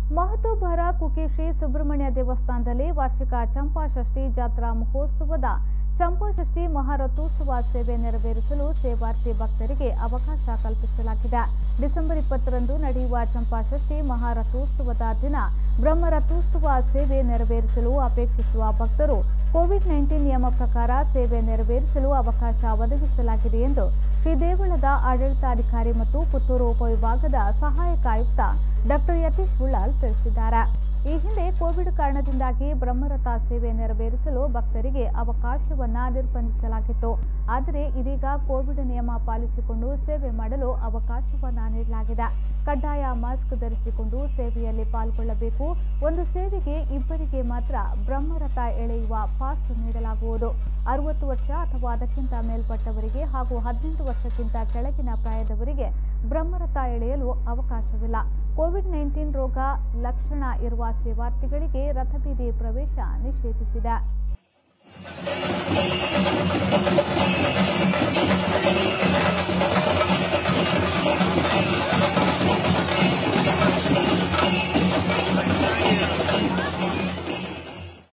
ಮಹತೋಬರ ಕುಕಿ ಶ್ರೀ ಸುಬ್ರಹ್ಮಣ್ಯ ದೇವಸ್ಥಾನದಲ್ಲಿ ವಾರ್ಷಿಕ ಚಂಪಾಷಷ್ಠಿ ಜಾತ್ರಾ ಮಹೋತ್ಸವದ ಚಂಪಾಷಷ್ಠಿ ಮಹಾರಥೋತ್ಸವ ಸೇವೆ ನೆರವೇರಿಸಲು ಸೇವಾರ್ಥಿ ಭಕ್ತರಿಗೆ ಅವಕಾಶ ಕಲ್ಪಿಸಲಾಗಿದೆ ಡಿಸೆಂಬರ್ ಇಪ್ಪತ್ತರಂದು ನಡೆಯುವ ಚಂಪಾಷಷ್ಠಿ ಮಹಾರಥೋತ್ಸವದ ದಿನ ಬ್ರಹ್ಮರಥೋತ್ಸವ ಸೇವೆ ನೆರವೇರಿಸಲು ಅಪೇಕ್ಷಿಸುವ ಭಕ್ತರು ಕೋವಿಡ್ ನೈನ್ಟೀನ್ ನಿಯಮ ಪ್ರಕಾರ ಸೇವೆ ನೆರವೇರಿಸಲು ಅವಕಾಶ ಒದಗಿಸಲಾಗಿದೆ ಎಂದು ಶ್ರೀ ದೇವಳದ ಆಡಳಿತಾಧಿಕಾರಿ ಮತ್ತು ಪುತ್ತೂರು ಉಪವಿಭಾಗದ ಸಹಾಯಕ ಆಯುಕ್ತ ಡಾಕ್ಟರ್ ಯತೀಶ್ ಉಳ್ಳಾಲ್ ತಿಳಿಸಿದ್ದಾರೆ ಈ ಹಿಂದೆ ಕೋವಿಡ್ ಕಾರಣದಿಂದಾಗಿ ಬ್ರಹ್ಮರಥ ಸೇವೆ ನೆರವೇರಿಸಲು ಭಕ್ತರಿಗೆ ಅವಕಾಶವನ್ನ ನಿರ್ಬಂಧಿಸಲಾಗಿತ್ತು ಆದರೆ ಇದೀಗ ಕೋವಿಡ್ ನಿಯಮ ಪಾಲಿಸಿಕೊಂಡು ಸೇವೆ ಮಾಡಲು ಅವಕಾಶವನ್ನ ನೀಡಲಾಗಿದೆ ಕಡ್ಡಾಯ ಮಾಸ್ಕ್ ಧರಿಸಿಕೊಂಡು ಸೇವೆಯಲ್ಲಿ ಪಾಲ್ಗೊಳ್ಳಬೇಕು ಒಂದು ಸೇವೆಗೆ ಇಬ್ಬರಿಗೆ ಮಾತ್ರ ಬ್ರಹ್ಮರಥ ಎಳೆಯುವ ಪಾಸ್ ನೀಡಲಾಗುವುದು ಅರವತ್ತು ವರ್ಷ ಅಥವಾ ಅದಕ್ಕಿಂತ ಮೇಲ್ಪಟ್ಟವರಿಗೆ ಹಾಗೂ ಹದಿನೆಂಟು ವರ್ಷಕ್ಕಿಂತ ಕೆಳಗಿನ ಪ್ರಾಯದವರಿಗೆ ಬ್ರಹ್ಮರಥ ಎಳೆಯಲು ಅವಕಾಶವಿಲ್ಲ ಕೋವಿಡ್ ನೈನ್ಟೀನ್ ರೋಗ ಲಕ್ಷಣ ಇರುವ ಸೇವಾರ್ಥಿಗಳಿಗೆ ರಥಬೀದಿ ಪ್ರವೇಶ ನಿಷೇಧಿಸಿದೆ